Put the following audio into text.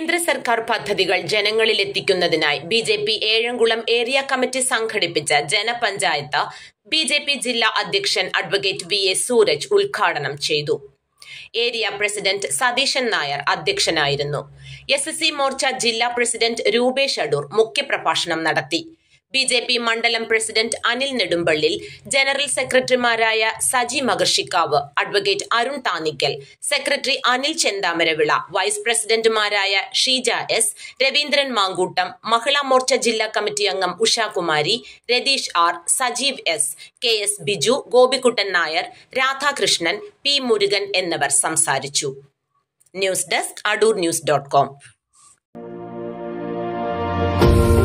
കേന്ദ്ര സർക്കാർ പദ്ധതികൾ ജനങ്ങളിലെത്തിക്കുന്നതിനായി B J P Ezhamkulam area committee സംഘടിപ്പിച്ച ജനപഞ്ചായത്ത് ബി ജെ പി ജില്ലാ അധ്യക്ഷൻ അഡ്വക്കേറ്റ് വി എ സൂരജ് ഉദ്ഘാടനം ചെയ്തു ഏരിയ പ്രസിഡന്റ് സതീശൻ നായർ അധ്യക്ഷനായിരുന്നു എസ് എസ് സി മോർച്ച ജില്ലാ പ്രസിഡന്റ് രൂപേഷ് അടൂർ മുഖ്യപ്രഭാഷണം നടത്തി ബി ജെ പി മണ്ഡലം പ്രസിഡന്റ് അനിൽ നെടുമ്പള്ളിൽ ജനറൽ സെക്രട്ടറിമാരായ Saji Makarshikkavu advocate Arun Thannikkal secretary Anil Chenthamaravila vice പ്രസിഡന്റുമാരായ ഷീജ എസ് രവീന്ദ്രൻ മാങ്കൂട്ടം മഹിളാ മോർച്ച ജില്ലാ കമ്മിറ്റി അംഗം Ushakumari Ratheesh R Sajeev S K S Biju Gopikuttan Nair Radhakrishnan P Murugan എന്നിവർ സംസാരിച്ചു news desk Adoor news dot com